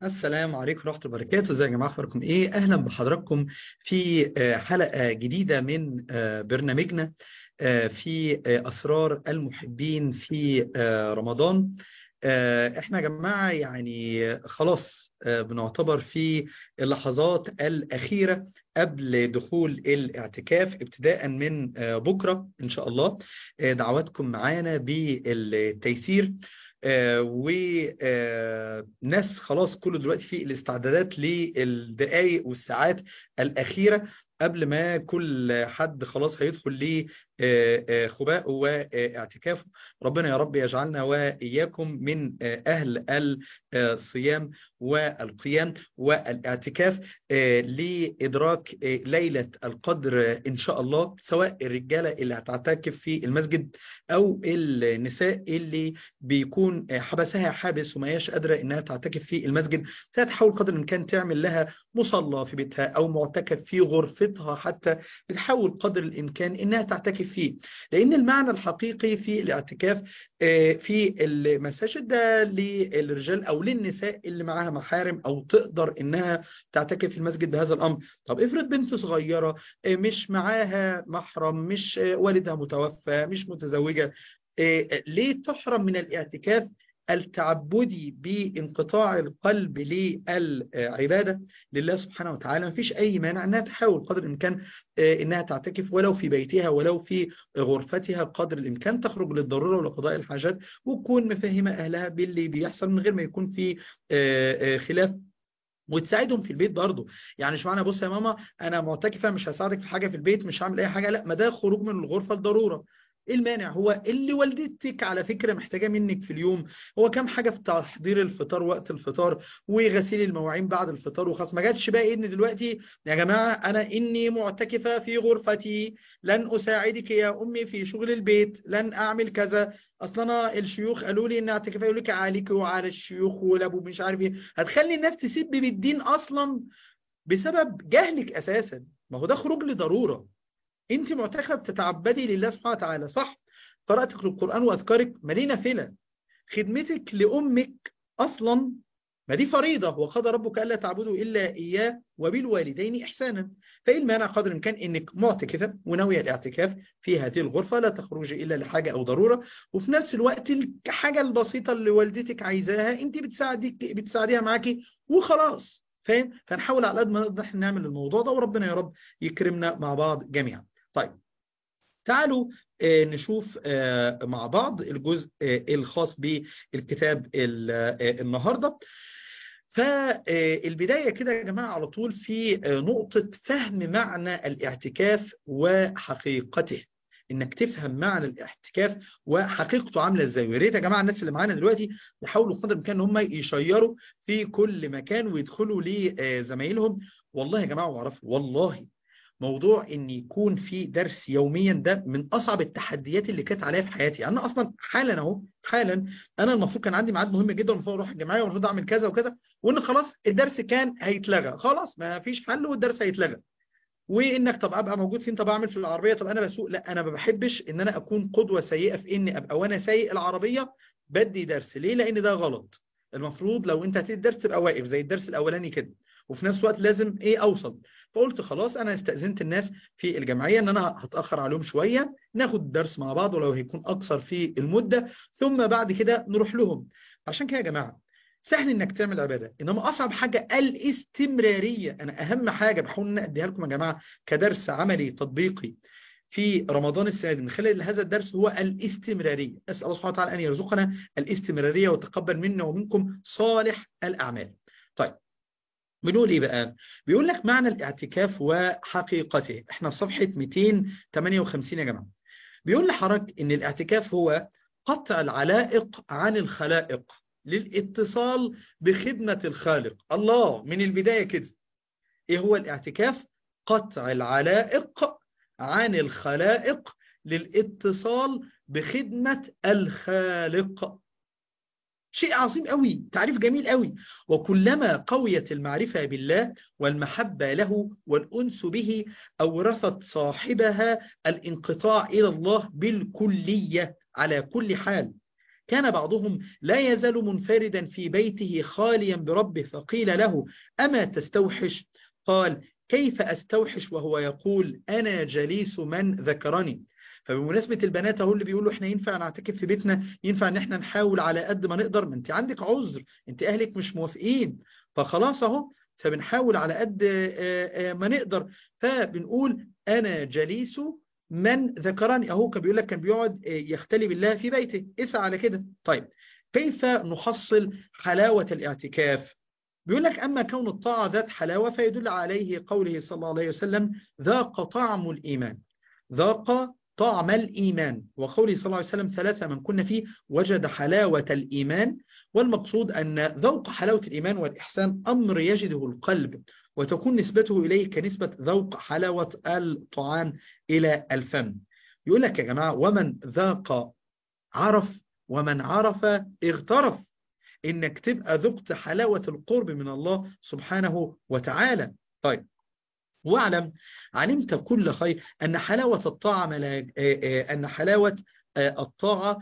السلام عليكم ورحمة الله وبركاته ازيك يا جماعة اخباركم ايه اهلا بحضراتكم في آه، حلقة جديدة من آه، برنامجنا آه، في آه، اسرار المحبين في آه، رمضان آه، احنا يا جماعة يعني خلاص آه، بنعتبر في اللحظات الأخيرة قبل دخول الاعتكاف ابتداء من آه، بكرة إن شاء الله آه، دعواتكم معانا بالتيسير وناس خلاص كله دلوقتي في الاستعدادات للدقائق والساعات الأخيرة قبل ما كل حد خلاص هيدخل لخباء واعتكافه ربنا يا رب يجعلنا وإياكم من أهل الصيام والقيام والاعتكاف لإدراك ليلة القدر إن شاء الله سواء الرجالة اللي هتعتكف في المسجد أو النساء اللي بيكون حبسها حابس وما هياش قادرة إنها تعتكف في المسجد فتحاول قدر الإمكان تعمل لها مصلى في بيتها أو معتكف في غرفتها حتى بتحاول قدر الإمكان إنها تعتكف فيه لأن المعنى الحقيقي في الاعتكاف في المساجد ده للرجال أو للنساء اللي معاها محارم أو تقدر إنها تعتكف في المسجد بهذا الأمر طب افرض بنت صغيرة مش معاها محرم مش والدها متوفى مش متزوجة ليه تحرم من الاعتكاف التعبدي بانقطاع القلب للعبادة لله سبحانه وتعالى مفيش أي مانع أنها تحاول قدر الإمكان أنها تعتكف ولو في بيتها ولو في غرفتها قدر الإمكان تخرج للضرورة ولقضاء الحاجات وتكون مفهمة أهلها باللي بيحصل من غير ما يكون في خلاف وتساعدهم في البيت برضه يعني مش معنى بص يا ماما انا معتكفه مش هساعدك في حاجه في البيت مش هعمل اي حاجه لا ما ده خروج من الغرفه الضروره ايه المانع هو اللي والدتك على فكرة محتاجة منك في اليوم هو كام حاجة في تحضير الفطار وقت الفطار وغسيل المواعين بعد الفطار وخلاص ما جاتش بقى ان دلوقتي يا جماعة انا اني معتكفة في غرفتي لن اساعدك يا امي في شغل البيت لن اعمل كذا اصلا انا الشيوخ قالوا لي ان اعتكافي يقول لك عليك وعلى الشيوخ والابو مش عارف ايه هتخلي الناس تسيب بالدين اصلا بسبب جهلك اساسا ما هو ده خروج لضروره انت معتكفه بتتعبدي لله سبحانه وتعالى صح قراءتك للقرآن وأذكارك مدينة فيلة خدمتك لأمك أصلا ما دي فريضة وقضى ربك ألا تعبدوا إلا إياه وبالوالدين إحسانا فإيه المانع قدر الإمكان إنك معتكفة وناوية الاعتكاف في هذه الغرفة لا تخرجي إلا لحاجة أو ضرورة وفي نفس الوقت الحاجة البسيطة اللي والدتك عايزاها أنت بتساعدك بتساعديها معاكي وخلاص فاهم فنحاول على قد ما نقدر نعمل الموضوع ده وربنا يا رب يكرمنا مع بعض جميعا طيب تعالوا نشوف مع بعض الجزء الخاص بالكتاب النهاردة فالبداية كده يا جماعة على طول في نقطة فهم معنى الاعتكاف وحقيقته انك تفهم معنى الاعتكاف وحقيقته عامله ازاي ويا ريت يا جماعه الناس اللي معانا دلوقتي يحاولوا قدر الامكان ان هم يشيروا في كل مكان ويدخلوا لزمايلهم والله يا جماعه واعرفوا والله موضوع ان يكون في درس يوميا ده من اصعب التحديات اللي كانت عليا في حياتي انا اصلا حالا اهو حالا انا المفروض كان عندي ميعاد مهم جدا المفروض اروح الجمعيه والمفروض اعمل كذا وكذا وان خلاص الدرس كان هيتلغى خلاص ما فيش حل والدرس هيتلغى وانك طب ابقى موجود فين طب اعمل في العربيه طب انا بسوق لا انا ما بحبش ان انا اكون قدوه سيئه في اني ابقى وانا سايق العربيه بدي درس ليه لان ده غلط المفروض لو انت هتدي درس تبقى واقف زي الدرس الاولاني كده وفي نفس الوقت لازم ايه اوصل فقلت خلاص انا استأذنت الناس في الجمعية ان انا هتأخر عليهم شوية ناخد الدرس مع بعض ولو هيكون اقصر في المدة ثم بعد كده نروح لهم عشان كده يا جماعة سهل انك تعمل عبادة انما اصعب حاجة الاستمرارية انا اهم حاجة بحاول ان اديها لكم يا جماعة كدرس عملي تطبيقي في رمضان السنة دي من خلال هذا الدرس هو الاستمرارية أسأل الله سبحانه وتعالى أن يرزقنا الاستمرارية وتقبل منا ومنكم صالح الأعمال طيب بنقول ايه بقى بيقول لك معنى الاعتكاف وحقيقته احنا في صفحة 258 يا جماعة بيقول لحضرتك ان الاعتكاف هو قطع العلائق عن الخلائق للاتصال بخدمة الخالق الله من البداية كده ايه هو الاعتكاف قطع العلائق عن الخلائق للاتصال بخدمة الخالق شيء عظيم قوي تعريف جميل قوي وكلما قويت المعرفة بالله والمحبة له والأنس به أورثت صاحبها الانقطاع إلى الله بالكلية على كل حال كان بعضهم لا يزال منفردا في بيته خاليا بربه فقيل له أما تستوحش قال كيف أستوحش وهو يقول أنا جليس من ذكرني فبمناسبة البنات اهو اللي بيقولوا احنا ينفع نعتكف في بيتنا ينفع ان احنا نحاول على قد ما نقدر ما انت عندك عذر انت اهلك مش موافقين فخلاص اهو فبنحاول على قد ما نقدر فبنقول انا جليس من ذكرني اهو كان بيقول لك كان بيقعد يختلي بالله في بيته اسعى على كده طيب كيف نحصل حلاوة الاعتكاف بيقول لك أما كون الطاعة ذات حلاوة فيدل عليه قوله صلى الله عليه وسلم ذاق طعم الإيمان ذاق طعم الإيمان وقوله صلى الله عليه وسلم ثلاثة من كنا فيه وجد حلاوة الإيمان والمقصود أن ذوق حلاوة الإيمان والإحسان أمر يجده القلب وتكون نسبته إليه كنسبة ذوق حلاوة الطعام إلى الفم يقول لك يا جماعة ومن ذاق عرف ومن عرف اغترف إنك تبقى ذقت حلاوة القرب من الله سبحانه وتعالى طيب واعلم علمت كل خير أن حلاوة الطاعة ملاك أن حلاوة الطاعة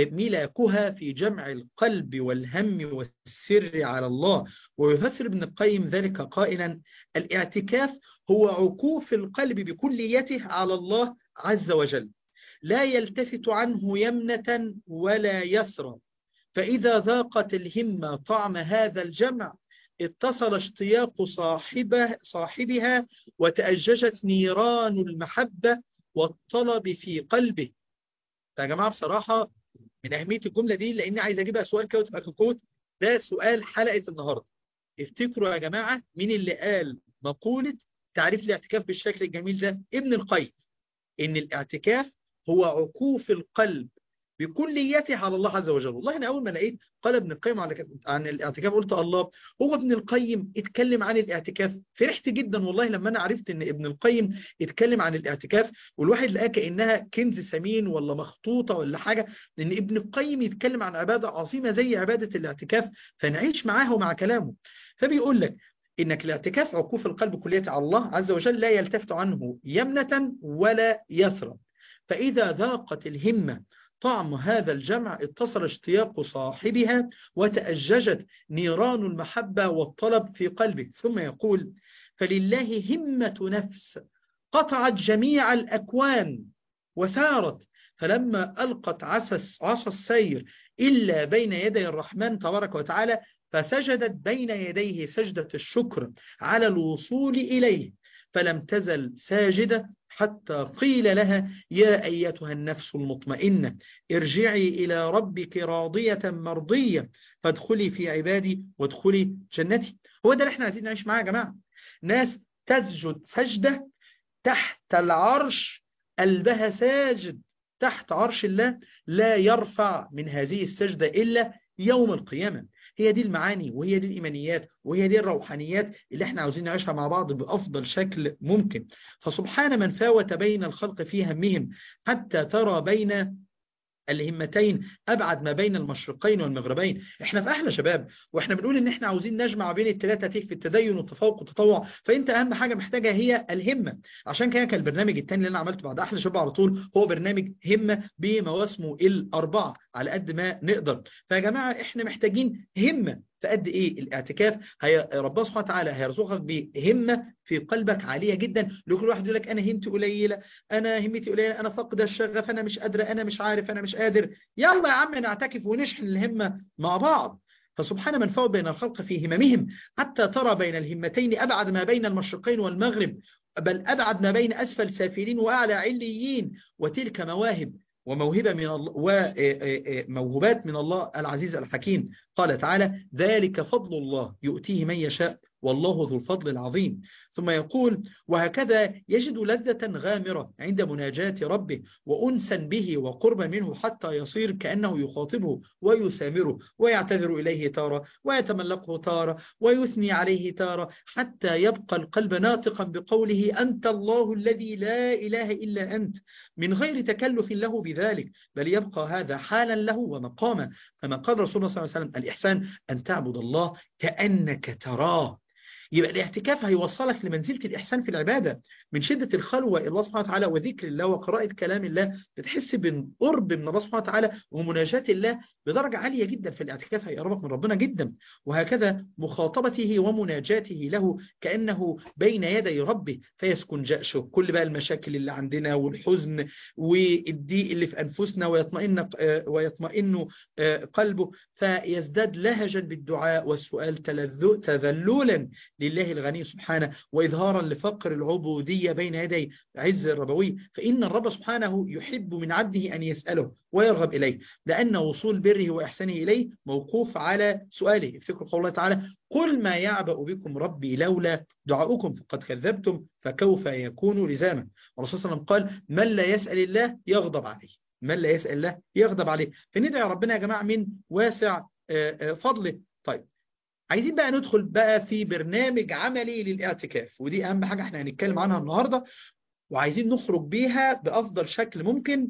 ملاكها في جمع القلب والهم والسر على الله ويفسر ابن القيم ذلك قائلا الاعتكاف هو عكوف القلب بكليته على الله عز وجل لا يلتفت عنه يمنة ولا يسرى فإذا ذاقت الهمة طعم هذا الجمع اتصل اشتياق صاحبه صاحبها وتأججت نيران المحبة والطلب في قلبه يا جماعة بصراحة من أهمية الجملة دي لأني عايز أجيبها سؤال كده وتبقى كوت ده سؤال حلقة النهاردة افتكروا يا جماعة مين اللي قال مقولة تعريف الاعتكاف بالشكل الجميل ده ابن القيم إن الاعتكاف هو عكوف القلب بكليته على الله عز وجل والله أنا أول ما لقيت قال ابن القيم عن الاعتكاف قلت الله هو ابن القيم اتكلم عن الاعتكاف فرحت جدا والله لما أنا عرفت أن ابن القيم اتكلم عن الاعتكاف والواحد لقاه كأنها كنز ثمين ولا مخطوطة ولا حاجة لأن ابن القيم يتكلم عن عبادة عظيمة زي عبادة الاعتكاف فنعيش معاه ومع كلامه فبيقول لك إنك الاعتكاف عكوف القلب كلية على الله عز وجل لا يلتفت عنه يمنة ولا يسرى فإذا ذاقت الهمة طعم هذا الجمع اتصل اشتياق صاحبها وتأججت نيران المحبة والطلب في قلبه ثم يقول فلله همة نفس قطعت جميع الأكوان وسارت فلما ألقت عصا عصا السير إلا بين يدي الرحمن تبارك وتعالى فسجدت بين يديه سجدة الشكر على الوصول إليه فلم تزل ساجدة حتى قيل لها يا أيتها النفس المطمئنة ارجعي إلى ربك راضية مرضية فادخلي في عبادي وادخلي جنتي هو ده اللي احنا عايزين نعيش معاه يا جماعة ناس تسجد سجدة تحت العرش قلبها ساجد تحت عرش الله لا يرفع من هذه السجدة إلا يوم القيامة هي دي المعاني وهي دي الإيمانيات وهي دي الروحانيات اللي احنا عاوزين نعيشها مع بعض بأفضل شكل ممكن فسبحان من فاوت بين الخلق في همهم حتى ترى بين الهمتين أبعد ما بين المشرقين والمغربين احنا في أحلى شباب واحنا بنقول ان احنا عاوزين نجمع بين الثلاثة في التدين والتفوق والتطوع فانت اهم حاجة محتاجة هي الهمة عشان كده كان البرنامج الثاني اللي انا عملته بعد أحلى شباب على طول هو برنامج همة بمواسمه الأربعة على قد ما نقدر فيا جماعة احنا محتاجين همة فقد ايه الاعتكاف هي ربنا سبحانه وتعالى هيرزقك بهمه في قلبك عاليه جدا لكل واحد يقول لك انا همتي قليله انا همتي قليله انا فاقد الشغف انا مش قادره انا مش عارف انا مش قادر يلا يا عم نعتكف ونشحن الهمه مع بعض فسبحان من فوق بين الخلق في هممهم حتى ترى بين الهمتين ابعد ما بين المشرقين والمغرب بل ابعد ما بين اسفل سافلين واعلى عليين وتلك مواهب وموهبة من الله وموهبات من الله العزيز الحكيم قال تعالى ذلك فضل الله يؤتيه من يشاء والله ذو الفضل العظيم ثم يقول وهكذا يجد لذة غامرة عند مناجاة ربه وأنسا به وقربا منه حتى يصير كأنه يخاطبه ويسامره ويعتذر إليه تارة ويتملقه تارة ويثني عليه تارة حتى يبقى القلب ناطقا بقوله أنت الله الذي لا إله إلا أنت من غير تكلف له بذلك بل يبقى هذا حالا له ومقاما كما قال رسول الله صلى الله عليه وسلم الإحسان أن تعبد الله كأنك تراه يبقى الاعتكاف هيوصلك لمنزلة الإحسان في العبادة من شدة الخلوة الله سبحانه وتعالى وذكر الله وقراءة كلام الله بتحس بقرب من الله سبحانه وتعالى ومناجاة الله بدرجة عالية جدا في الاعتكاف هيقربك من ربنا جدا وهكذا مخاطبته ومناجاته له كأنه بين يدي ربه فيسكن جأشه كل بقى المشاكل اللي عندنا والحزن والضيق اللي في أنفسنا ويطمئن ويطمئن قلبه فيزداد لهجا بالدعاء والسؤال تذللا لله الغني سبحانه وإظهارا لفقر العبودية بين يدي عز الربوي فإن الرب سبحانه يحب من عبده أن يسأله ويرغب إليه لأن وصول بره وإحسانه إليه موقوف على سؤاله افتكروا قول الله تعالى قل ما يعبأ بكم ربي لولا دعاؤكم فقد كذبتم فكوف يكون لزاما والرسول صلى الله عليه وسلم قال من لا يسأل الله يغضب عليه من لا يسأل الله يغضب عليه فندعي ربنا يا جماعة من واسع فضله طيب عايزين بقى ندخل بقى في برنامج عملي للاعتكاف ودي أهم حاجة احنا هنتكلم عنها النهاردة وعايزين نخرج بيها بأفضل شكل ممكن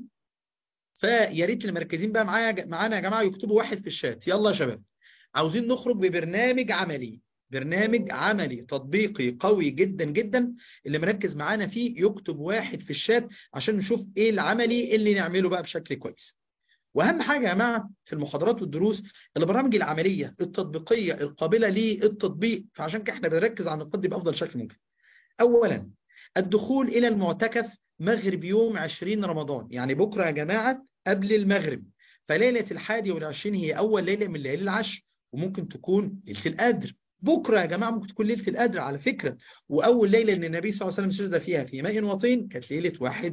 فيا ريت اللي مركزين بقى معايا معانا يا جماعة يكتبوا واحد في الشات يلا يا شباب عاوزين نخرج ببرنامج عملي برنامج عملي تطبيقي قوي جدا جدا اللي مركز معانا فيه يكتب واحد في الشات عشان نشوف ايه العملي اللي نعمله بقى بشكل كويس واهم حاجة يا جماعة في المحاضرات والدروس البرامج العملية التطبيقية القابلة للتطبيق فعشان كده احنا بنركز على النقاط دي بأفضل شكل ممكن اولا الدخول الى المعتكف مغرب يوم 20 رمضان يعني بكرة يا جماعة قبل المغرب فليلة الحادي والعشرين هي أول ليلة من ليالي العشر وممكن تكون ليلة القدر بكرة يا جماعة ممكن تكون ليلة القدر على فكرة وأول ليلة أن النبي صلى الله عليه وسلم سجد فيها في ماء وطين كانت ليلة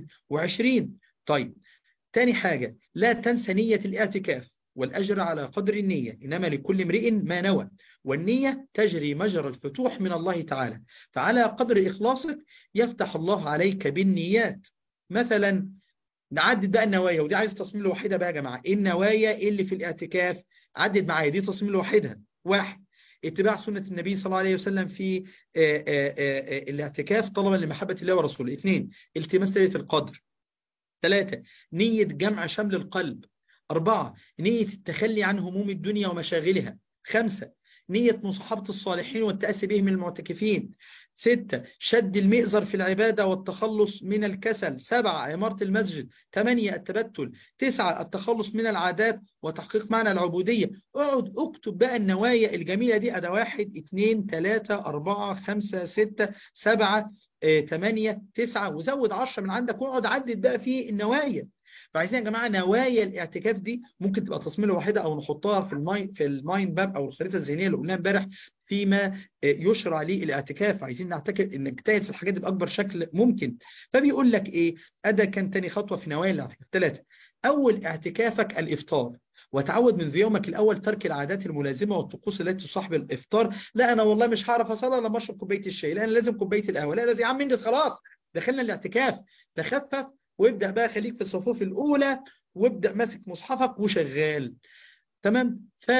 21 طيب تاني حاجة لا تنسى نية الاعتكاف والأجر على قدر النية إنما لكل امرئ ما نوى والنية تجري مجرى الفتوح من الله تعالى فعلى قدر إخلاصك يفتح الله عليك بالنيات مثلا نعدد بقى النوايا ودي عايز تصميم لوحدها بقى يا جماعة إيه النوايا اللي في الاعتكاف عدد معايا دي تصميم لوحدها واحد اتباع سنة النبي صلى الله عليه وسلم في آآ آآ الاعتكاف طلبا لمحبة الله ورسوله اثنين التماس ليلة القدر ثلاثة نية جمع شمل القلب أربعة نية التخلي عن هموم الدنيا ومشاغلها خمسة نية مصاحبة الصالحين والتأسي بهم المعتكفين ستة شد المئزر في العبادة والتخلص من الكسل سبعة عمارة المسجد ثمانية التبتل تسعة التخلص من العادات وتحقيق معنى العبودية اقعد اكتب بقى النوايا الجميلة دي أدا واحد اتنين تلاتة أربعة خمسة ستة سبعة ثمانية تسعة وزود عشرة من عندك واقعد عدد بقى في النوايا فعايزين يا جماعه نوايا الاعتكاف دي ممكن تبقى تصميم واحده او نحطها في الماين في المايند ماب او الخريطه الذهنيه اللي قلناها امبارح فيما يشرع ليه الاعتكاف عايزين نعتكف نجتهد في الحاجات دي باكبر شكل ممكن فبيقول لك ايه ادا كان تاني خطوه في نوايا الاعتكاف ثلاثه اول اعتكافك الافطار وتعود منذ يومك الأول ترك العادات الملازمة والطقوس التي تصاحب الإفطار لا أنا والله مش هعرف أصلي لما أشرب كوباية الشاي لا أنا لازم كوباية القهوة لا لازم يا عم انجز خلاص دخلنا الاعتكاف تخفف وابدأ بقى خليك في الصفوف الأولى وابدأ ماسك مصحفك وشغال تمام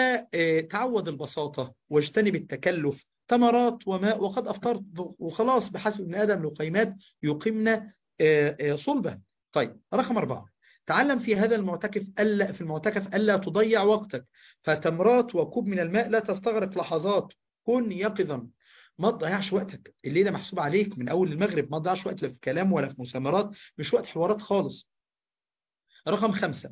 فتعود البساطة واجتنب التكلف تمرات وماء وقد أفطرت وخلاص بحسب ابن آدم لقيمات يقيمنا صلبة طيب رقم أربعة تعلم في هذا المعتكف ألا في المعتكف ألا تضيع وقتك فتمرات وكوب من الماء لا تستغرق لحظات كن يقظا ما تضيعش وقتك الليلة محسوب عليك من أول المغرب ما تضيعش وقت لا في كلام ولا في مسامرات مش وقت حوارات خالص رقم خمسة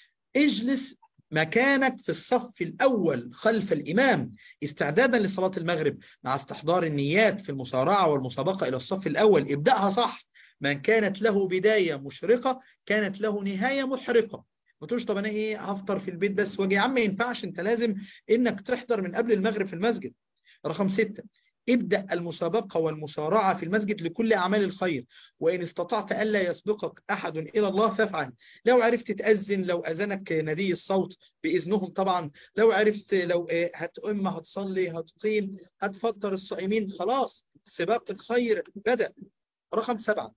اجلس مكانك في الصف الأول خلف الإمام استعدادا لصلاة المغرب مع استحضار النيات في المسارعة والمسابقة إلى الصف الأول ابدأها صح من كانت له بداية مشرقة كانت له نهاية محرقة ما تقولش طب أنا إيه هفطر في البيت بس واجي يا عم ما ينفعش أنت لازم إنك تحضر من قبل المغرب في المسجد رقم ستة ابدأ المسابقة والمسارعة في المسجد لكل أعمال الخير وإن استطعت ألا يسبقك أحد إلى الله فافعل لو عرفت تأذن لو أذنك ندي الصوت بإذنهم طبعا لو عرفت لو هتؤم هتصلي هتقيم هتفطر الصائمين خلاص سباق الخير بدأ رقم سبعة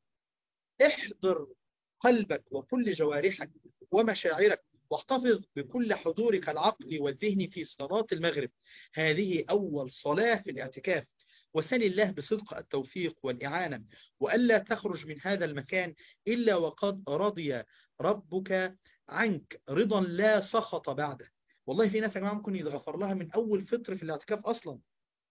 احضر قلبك وكل جوارحك ومشاعرك واحتفظ بكل حضورك العقلي والذهني في صلاة المغرب هذه أول صلاة في الاعتكاف وسل الله بصدق التوفيق والإعانة وألا تخرج من هذا المكان إلا وقد رضي ربك عنك رضا لا سخط بعده والله في ناس يا جماعة ممكن يتغفر لها من أول فطر في الاعتكاف أصلا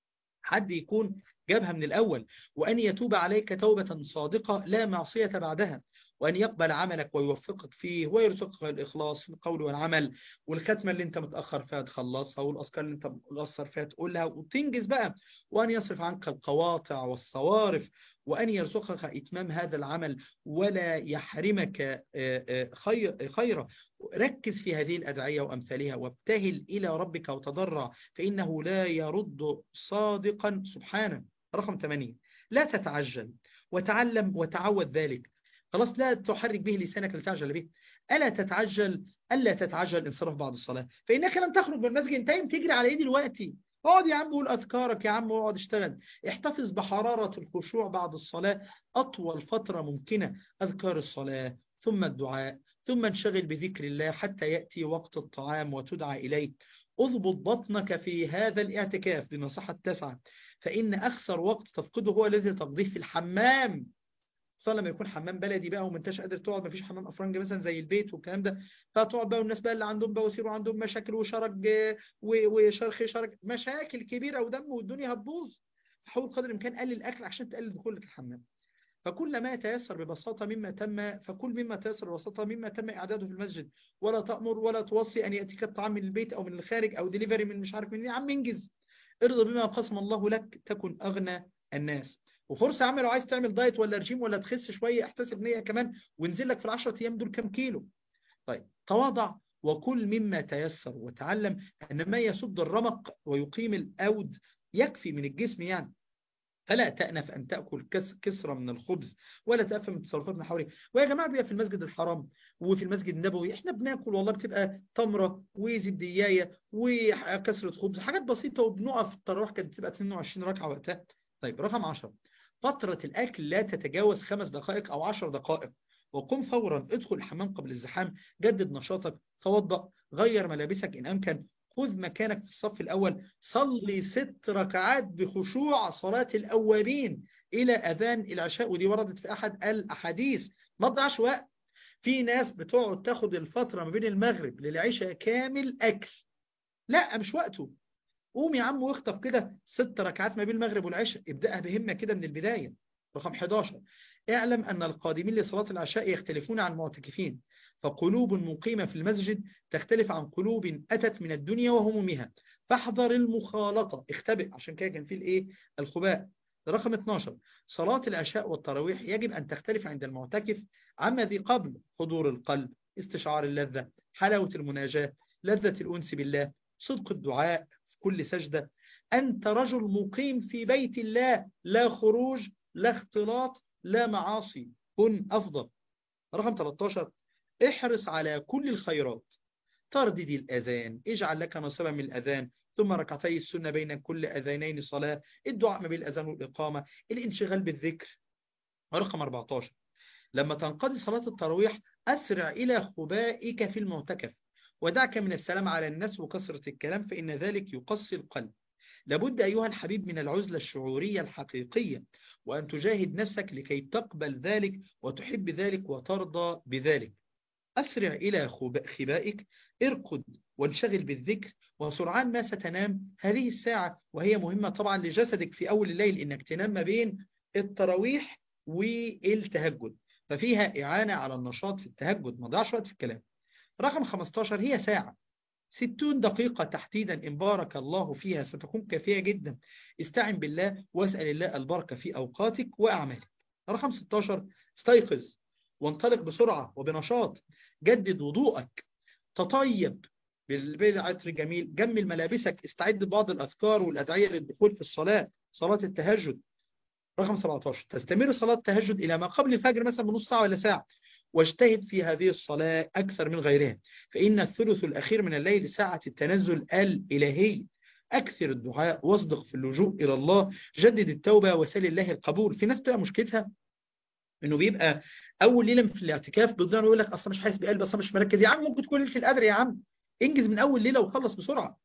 حد يكون جابها من الأول وأن يتوب عليك توبة صادقة لا معصية بعدها وأن يقبل عملك ويوفقك فيه ويرزقك الإخلاص في القول والعمل والختمة اللي أنت متأخر فيها تخلصها والأذكار اللي أنت مقصر فيها تقولها وتنجز بقى وأن يصرف عنك القواطع والصوارف وأن يرزقك إتمام هذا العمل ولا يحرمك خير خيره ركز في هذه الأدعية وأمثالها وابتهل إلى ربك وتضرع فإنه لا يرد صادقا سبحانه رقم 8 لا تتعجل وتعلم وتعود ذلك خلاص لا تحرك به لسانك لتعجل به ألا تتعجل ألا تتعجل انصراف بعد الصلاة فإنك لن تخرج من المسجد انت تجري على ايدي دلوقتي اقعد يا عم قول أذكارك يا عم اقعد اشتغل احتفظ بحرارة الخشوع بعد الصلاة أطول فترة ممكنة أذكار الصلاة ثم الدعاء ثم انشغل بذكر الله حتى يأتي وقت الطعام وتدعى إليه اضبط بطنك في هذا الاعتكاف بنصيحة التسعة فإن أخسر وقت تفقده هو الذي تقضيه في الحمام خصوصا لما يكون حمام بلدي بقى وما انتش قادر تقعد مفيش حمام افرنج مثلا زي البيت والكلام ده فتقعد بقى والناس بقى اللي عندهم بواسير وعندهم مشاكل وشرج وشرخ شرج مشاكل كبيره ودم والدنيا هتبوظ حاول قدر الامكان قلل الاكل عشان تقلل دخولك الحمام فكل ما يتيسر ببساطة مما تم فكل مما تيسر ببساطة مما تم إعداده في المسجد ولا تأمر ولا توصي أن يأتيك الطعام من البيت أو من الخارج أو ديليفري من مش عارف من يا عم انجز ارضى بما قسم الله لك تكن أغنى الناس وفرصة يا عم لو عايز تعمل دايت ولا رجيم ولا تخس شوية احتسب نية كمان وانزل لك في العشرة أيام دول كام كيلو طيب تواضع وكل مما تيسر وتعلم أن ما يسد الرمق ويقيم الأود يكفي من الجسم يعني فلا تأنف أن تأكل كسرة من الخبز ولا تأفهم من تصرفات من حواليك ويا جماعة بيبقى في المسجد الحرام وفي المسجد النبوي احنا بناكل والله بتبقى تمرة وزبدياية وكسرة خبز حاجات بسيطة وبنقف التراويح كانت بتبقى 22 ركعة وقتها طيب رقم 10 فترة الأكل لا تتجاوز خمس دقائق أو عشر دقائق وقم فورا ادخل الحمام قبل الزحام جدد نشاطك توضأ غير ملابسك إن أمكن خذ مكانك في الصف الأول صلي ست ركعات بخشوع صلاة الأولين إلى أذان العشاء ودي وردت في أحد الأحاديث ما تضيعش وقت في ناس بتقعد تاخد الفترة ما بين المغرب للعشاء كامل أكل لا مش وقته قوم يا عم واخطف كده ست ركعات ما بين المغرب والعشاء ابدأها بهمة كده من البداية رقم 11 اعلم أن القادمين لصلاة العشاء يختلفون عن المعتكفين فقلوب مقيمة في المسجد تختلف عن قلوب أتت من الدنيا وهمومها فاحذر المخالطة اختبئ عشان كده كان في الايه الخباء رقم 12 صلاة العشاء والتراويح يجب أن تختلف عند المعتكف عما ذي قبل حضور القلب استشعار اللذة حلاوة المناجاة لذة الأنس بالله صدق الدعاء في كل سجدة أنت رجل مقيم في بيت الله لا خروج لا اختلاط لا معاصي كن أفضل رقم 13 احرص على كل الخيرات تردد الأذان اجعل لك نصيبا من الأذان ثم ركعتي السنة بين كل أذانين صلاة الدعاء ما بين الأذان والإقامة الانشغال بالذكر رقم 14 لما تنقضي صلاة التراويح أسرع إلى خبائك في المعتكف ودعك من السلام على الناس وكثرة الكلام فإن ذلك يقصي القلب لابد أيها الحبيب من العزلة الشعورية الحقيقية وأن تجاهد نفسك لكي تقبل ذلك وتحب ذلك وترضى بذلك أسرع إلى خبائك ارقد وانشغل بالذكر وسرعان ما ستنام هذه الساعة وهي مهمة طبعا لجسدك في أول الليل إنك تنام ما بين التراويح والتهجد ففيها إعانة على النشاط في التهجد ما ضيعش وقت في الكلام رقم 15 هي ساعة 60 دقيقة تحديدا إن بارك الله فيها ستكون كافية جدا استعن بالله واسأل الله البركة في أوقاتك وأعمالك رقم 16 استيقظ وانطلق بسرعة وبنشاط جدد وضوءك تطيب بالعطر جميل جمل ملابسك استعد ببعض الأذكار والأدعية للدخول في الصلاة صلاة التهجد رقم 17 تستمر صلاة التهجد إلى ما قبل الفجر مثلا بنص ساعة ولا ساعة واجتهد في هذه الصلاة أكثر من غيرها فإن الثلث الأخير من الليل ساعة التنزل الإلهي أكثر الدعاء واصدق في اللجوء إلى الله جدد التوبة وسل الله القبول في ناس بقى مشكلتها انه بيبقى اول ليله في الاعتكاف بيفضل يقول لك اصلا مش حاسس بقلبي اصلا مش مركز يا عم ممكن تكون ليله القدر يا عم انجز من اول ليله وخلص بسرعه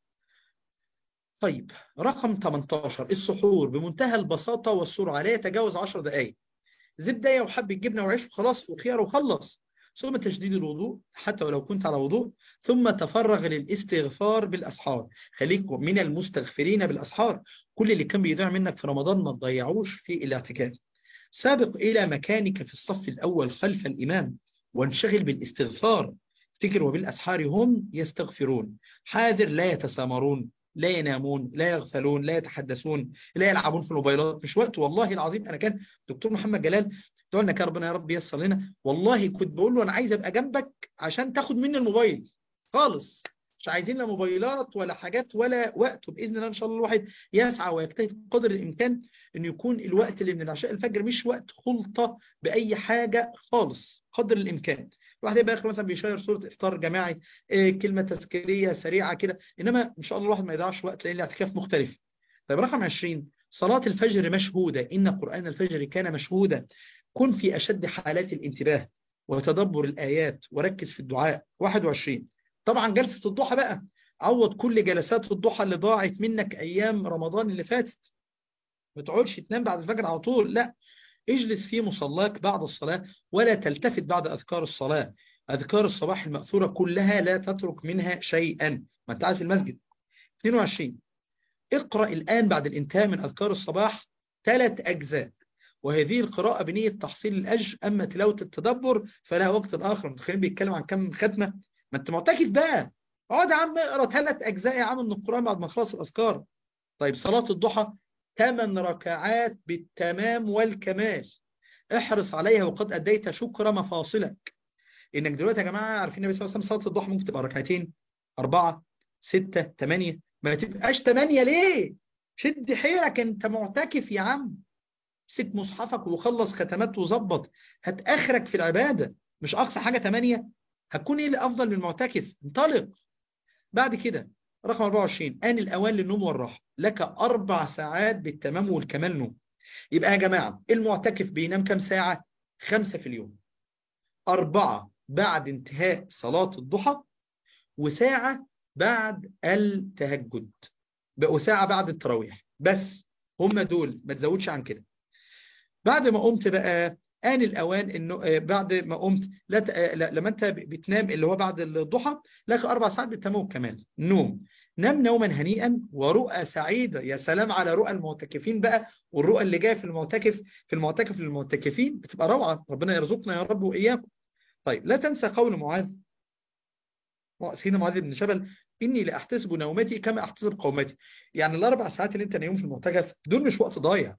طيب رقم 18 السحور بمنتهى البساطه والسرعه لا يتجاوز 10 دقائق زبدايه وحبه جبنه وعيش وخلاص وخيار وخلص ثم تجديد الوضوء حتى ولو كنت على وضوء ثم تفرغ للاستغفار بالأسحار خليك من المستغفرين بالأسحار كل اللي كان بيضيع منك في رمضان ما تضيعوش في الاعتكاف سابق إلى مكانك في الصف الأول خلف الإمام وانشغل بالاستغفار افتكر وبالأسحار هم يستغفرون حاذر لا يتسامرون لا ينامون لا يغفلون لا يتحدثون لا يلعبون في الموبايلات مش وقت والله العظيم أنا كان دكتور محمد جلال دعونا كان ربنا يا رب ييسر لنا والله كنت بقول له أنا عايز أبقى جنبك عشان تاخد مني الموبايل خالص مش عايزين لا موبايلات ولا حاجات ولا وقت وبإذن الله إن شاء الله الواحد يسعى ويجتهد قدر الإمكان إنه يكون الوقت اللي من العشاء الفجر مش وقت خلطة بأي حاجة خالص قدر الإمكان الواحد يبقى اخر مثلا بيشير صوره افطار جماعي إيه كلمه تذكيريه سريعه كده انما ان شاء الله الواحد ما يضيعش وقت لان الاعتكاف مختلف طيب رقم 20 صلاه الفجر مشهوده ان قران الفجر كان مشهودا كن في اشد حالات الانتباه وتدبر الايات وركز في الدعاء 21 طبعا جلسه الضحى بقى عوض كل جلسات الضحى اللي ضاعت منك ايام رمضان اللي فاتت ما تقعدش تنام بعد الفجر على طول لا اجلس في مصلاك بعد الصلاة ولا تلتفت بعد أذكار الصلاة أذكار الصباح المأثورة كلها لا تترك منها شيئا ما انت قاعد في المسجد 22 اقرأ الآن بعد الانتهاء من أذكار الصباح ثلاث أجزاء وهذه القراءة بنية تحصيل الأجر أما تلاوة التدبر فلها وقت آخر متخيلين بيتكلم عن كم ختمة ما انت معتكف بقى اقعد يا عم اقرا ثلاث أجزاء يا عم من القرآن بعد ما خلص الأذكار طيب صلاة الضحى ثمان ركعات بالتمام والكمال احرص عليها وقد أديت شكر مفاصلك إنك دلوقتي يا جماعة عارفين النبي صلى الله عليه وسلم صلاة الضحى ممكن تبقى ركعتين أربعة ستة ثمانية ما تبقاش ثمانية ليه شد حيلك أنت معتكف يا عم سك مصحفك وخلص ختمات وظبط هتأخرك في العبادة مش أقصى حاجة ثمانية هتكون إيه الأفضل من المعتكف انطلق بعد كده رقم 24 آن الأوان للنوم والراحة لك أربع ساعات بالتمام والكمال نوم يبقى يا جماعة المعتكف بينام كم ساعة خمسة في اليوم أربعة بعد انتهاء صلاة الضحى وساعة بعد التهجد وساعة بعد التراويح بس هم دول ما تزودش عن كده بعد ما قمت بقى آن الأوان إنه بعد ما قمت لا ت... لا لما أنت بتنام اللي هو بعد الضحى لك أربع ساعات بالتمام والكمال نوم نام نوما هنيئا ورؤى سعيدة يا سلام على رؤى المعتكفين بقى والرؤى اللي جايه في المعتكف في المعتكف للمعتكفين بتبقى روعة ربنا يرزقنا يا رب وإياكم طيب لا تنسى قول معاذ سيدنا معاذ بن جبل إني لأحتسب نومتي كما أحتسب قومتي يعني الأربع ساعات اللي أنت نايم في المعتكف دول مش وقت ضايع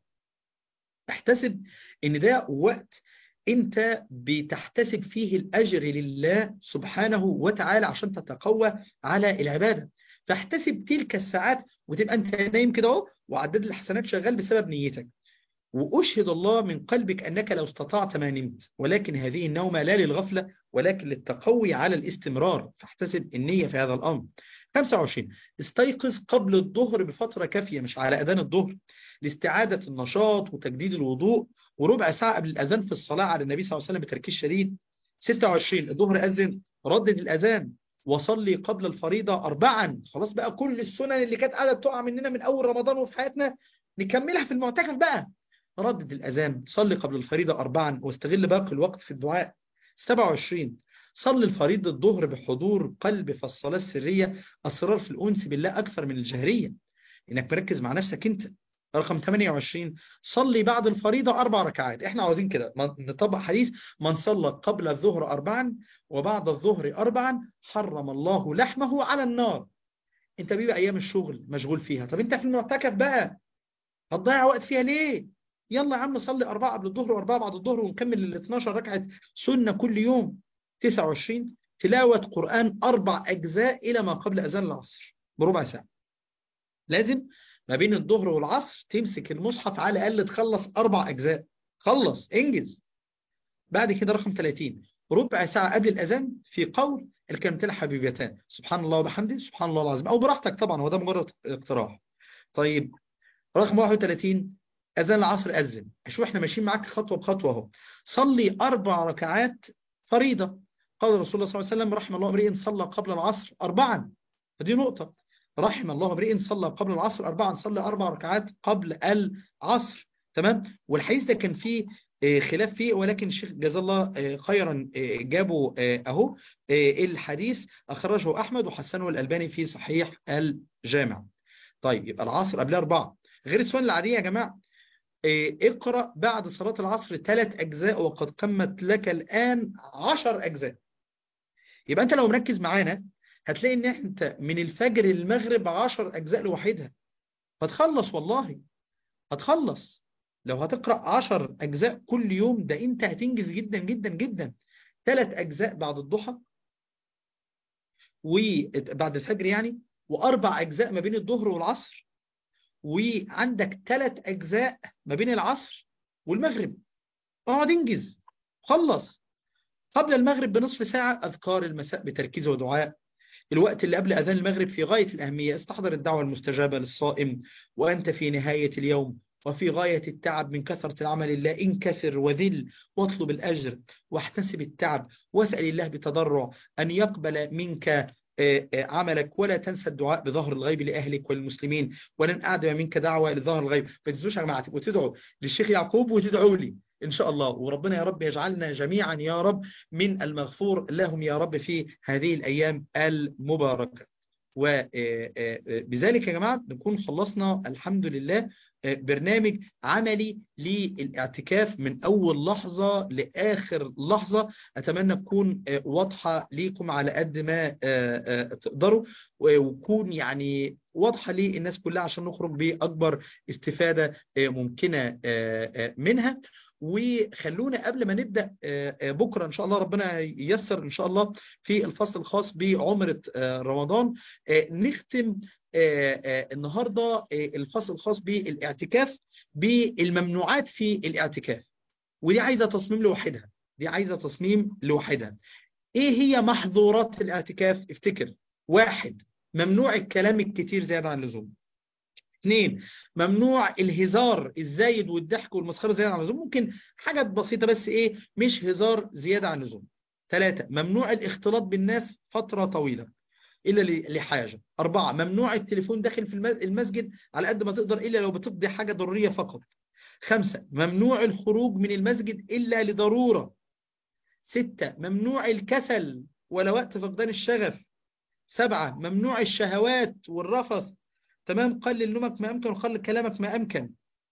احتسب إن ده وقت أنت بتحتسب فيه الأجر لله سبحانه وتعالى عشان تتقوى على العبادة فاحتسب تلك الساعات وتبقى أنت نايم كده اهو وعدد الحسنات شغال بسبب نيتك وأشهد الله من قلبك أنك لو استطعت ما نمت ولكن هذه النومة لا للغفلة ولكن للتقوي على الاستمرار فاحتسب النية في هذا الأمر 25 استيقظ قبل الظهر بفترة كافية مش على أذان الظهر لاستعادة النشاط وتجديد الوضوء وربع ساعة قبل الأذان في الصلاة على النبي صلى الله عليه وسلم بتركيز شديد 26 الظهر أذن ردد الأذان وصلي قبل الفريضة أربعا خلاص بقى كل السنن اللي كانت قاعدة تقع مننا من أول رمضان وفي حياتنا نكملها في المعتكف بقى ردد الأذان صلي قبل الفريضة أربعا واستغل باقي الوقت في الدعاء 27 صلي الفريضة الظهر بحضور قلب فالصلاة السرية أسرار في الأنس بالله أكثر من الجهرية إنك مركز مع نفسك أنت رقم 28 صلي بعد الفريضة أربع ركعات إحنا عاوزين كده نطبق حديث من صلى قبل الظهر أربعا وبعد الظهر أربعا حرم الله لحمه على النار أنت بيبقى أيام الشغل مشغول فيها طب أنت في المعتكف بقى هتضيع وقت فيها ليه يلا يا عم صلي أربعة قبل الظهر وأربعة بعد الظهر ونكمل ال 12 ركعة سنة كل يوم 29 تلاوة قرآن أربع أجزاء إلى ما قبل أذان العصر بربع ساعة لازم ما بين الظهر والعصر تمسك المصحف على الأقل تخلص أربع أجزاء خلص انجز بعد كده رقم 30 ربع ساعة قبل الأذان في قول الكلمتين الحبيبتان سبحان الله وبحمده سبحان الله العظيم أو براحتك طبعا هو ده مجرد اقتراح طيب رقم 31 أذان العصر أذن شوف احنا ماشيين معاك خطوة بخطوة اهو صلي أربع ركعات فريضة قال رسول الله صلى الله عليه وسلم رحم الله امرئ صلى قبل العصر أربعا فدي نقطة رحم الله امرئ صلى قبل العصر أربعا صلى أربع ركعات قبل العصر تمام والحديث ده كان فيه خلاف فيه ولكن الشيخ جزا الله خيرا جابوا أهو الحديث أخرجه أحمد وحسنه الألباني في صحيح الجامع طيب يبقى العصر قبل أربعة غير السنن العادية يا جماعة اقرأ بعد صلاة العصر ثلاث أجزاء وقد قمت لك الآن عشر أجزاء يبقى أنت لو مركز معانا هتلاقي ان انت من الفجر للمغرب عشر أجزاء لوحدها هتخلص والله هتخلص لو هتقرأ عشر أجزاء كل يوم ده أنت هتنجز جدا جدا جدا ثلاث أجزاء بعد الضحى وبعد الفجر يعني وأربع أجزاء ما بين الظهر والعصر وعندك ثلاث أجزاء ما بين العصر والمغرب اقعد انجز خلص قبل المغرب بنصف ساعة أذكار المساء بتركيز ودعاء الوقت اللي قبل أذان المغرب في غاية الأهمية استحضر الدعوة المستجابة للصائم وأنت في نهاية اليوم وفي غاية التعب من كثرة العمل الله انكسر وذل واطلب الأجر واحتسب التعب واسأل الله بتضرع أن يقبل منك عملك ولا تنسى الدعاء بظهر الغيب لأهلك والمسلمين ولن أعدم منك دعوة لظهر الغيب فتزوش يا جماعة وتدعوا للشيخ يعقوب وتدعوا لي إن شاء الله وربنا يا رب يجعلنا جميعا يا رب من المغفور لهم يا رب في هذه الأيام المباركة وبذلك يا جماعة نكون خلصنا الحمد لله برنامج عملي للاعتكاف من أول لحظة لآخر لحظة أتمنى تكون واضحة ليكم على قد ما تقدروا ويكون يعني واضحة للناس كلها عشان نخرج بأكبر استفادة ممكنة منها وخلونا قبل ما نبدأ بكرة إن شاء الله ربنا ييسر إن شاء الله في الفصل الخاص بعمرة رمضان نختم النهاردة الفصل الخاص بالاعتكاف بالممنوعات في الاعتكاف ودي عايزة تصميم لوحدها دي عايزة تصميم لوحدها ايه هي محظورات الاعتكاف افتكر واحد ممنوع الكلام الكتير زيادة عن اللزوم اثنين ممنوع الهزار الزايد والضحك والمسخرة زيادة عن اللزوم ممكن حاجات بسيطة بس ايه مش هزار زيادة عن اللزوم ثلاثة ممنوع الاختلاط بالناس فترة طويلة إلا لحاجة أربعة ممنوع التليفون داخل في المسجد على قد ما تقدر إلا لو بتقضي حاجة ضرورية فقط خمسة ممنوع الخروج من المسجد إلا لضرورة ستة ممنوع الكسل ولا وقت فقدان الشغف سبعة ممنوع الشهوات والرفث تمام قلل نومك ما أمكن وقلل كلامك ما أمكن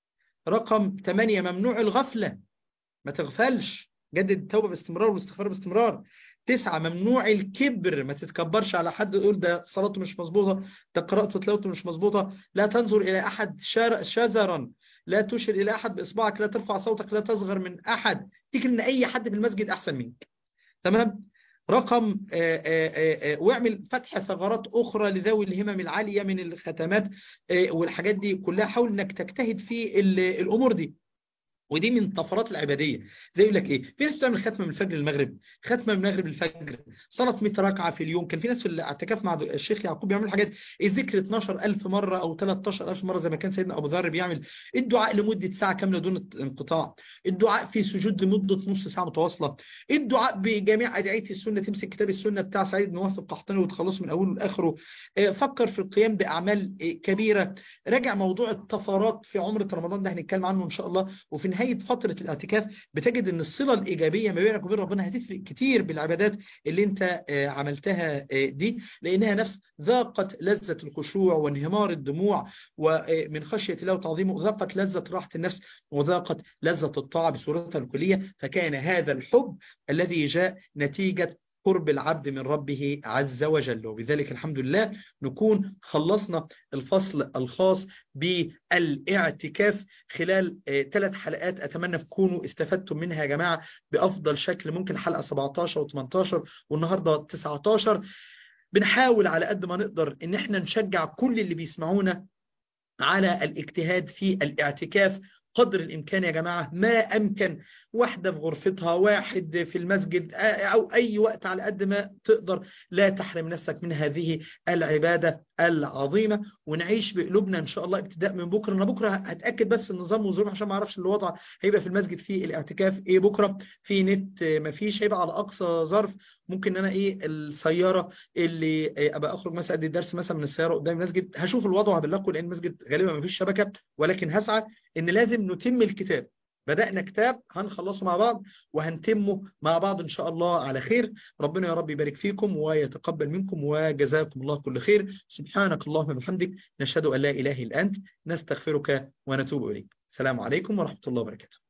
رقم ثمانية ممنوع الغفلة ما تغفلش جدد التوبة باستمرار والاستغفار باستمرار تسعة ممنوع الكبر ما تتكبرش على حد يقول ده صلاته مش مظبوطة ده قراءته وتلاوته مش مظبوطة لا تنظر إلى أحد شذرا لا تشر إلى أحد بإصبعك لا ترفع صوتك لا تصغر من أحد تكر إن أي حد في المسجد أحسن منك تمام رقم آآ آآ واعمل فتح ثغرات أخرى لذوي الهمم العالية من الختمات والحاجات دي كلها حاول إنك تجتهد في الأمور دي ودي من طفرات العبادية زي يقول لك ايه في ناس بتعمل ختمة من الفجر للمغرب ختمة من المغرب للفجر صلاة 100 ركعة في اليوم كان في ناس في الاعتكاف مع الشيخ يعقوب بيعملوا حاجات الذكر 12000 مرة او 13000 مرة زي ما كان سيدنا ابو ذر بيعمل الدعاء لمدة ساعة كاملة دون انقطاع الدعاء في سجود لمدة نص ساعة متواصلة الدعاء بجميع ادعية السنة تمسك كتاب السنة بتاع سعيد بن وهب القحطاني وتخلصه من اوله لاخره فكر في القيام باعمال كبيرة راجع موضوع الطفرات في عمرة رمضان ده هنتكلم عنه ان شاء الله وفي نهاية فترة الاعتكاف بتجد ان الصلة الإيجابية ما بينك وبين ربنا هتفرق كتير بالعبادات اللي انت عملتها دي لأنها نفس ذاقت لذة الخشوع وانهمار الدموع ومن خشية الله وتعظيمه ذاقت لذة راحة النفس وذاقت لذة الطاعة بصورتها الكلية فكان هذا الحب الذي جاء نتيجة قرب العبد من ربه عز وجل وبذلك الحمد لله نكون خلصنا الفصل الخاص بالاعتكاف خلال ثلاث حلقات أتمنى تكونوا استفدتم منها يا جماعة بأفضل شكل ممكن حلقة 17 و18 والنهاردة 19 بنحاول على قد ما نقدر ان احنا نشجع كل اللي بيسمعونا على الاجتهاد في الاعتكاف قدر الإمكان يا جماعة ما أمكن واحدة في غرفتها واحد في المسجد أو أي وقت على قد ما تقدر لا تحرم نفسك من هذه العبادة العظيمة ونعيش بقلوبنا إن شاء الله ابتداء من بكرة أنا بكرة هتأكد بس النظام والظروف عشان ما أعرفش الوضع هيبقى في المسجد في الاعتكاف إيه بكرة في نت مفيش هيبقى على أقصى ظرف ممكن أنا إيه السيارة اللي أبقى أخرج مثلا أدي درس مثلا من السيارة قدام المسجد هشوف الوضع وهبلغكم لأن المسجد غالبا مفيش شبكة ولكن هسعى إن لازم نتم الكتاب بدأنا كتاب هنخلصه مع بعض وهنتمه مع بعض إن شاء الله على خير ربنا يا رب يبارك فيكم ويتقبل منكم وجزاكم الله كل خير سبحانك اللهم وبحمدك نشهد أن لا إله إلا أنت نستغفرك ونتوب إليك السلام عليكم ورحمة الله وبركاته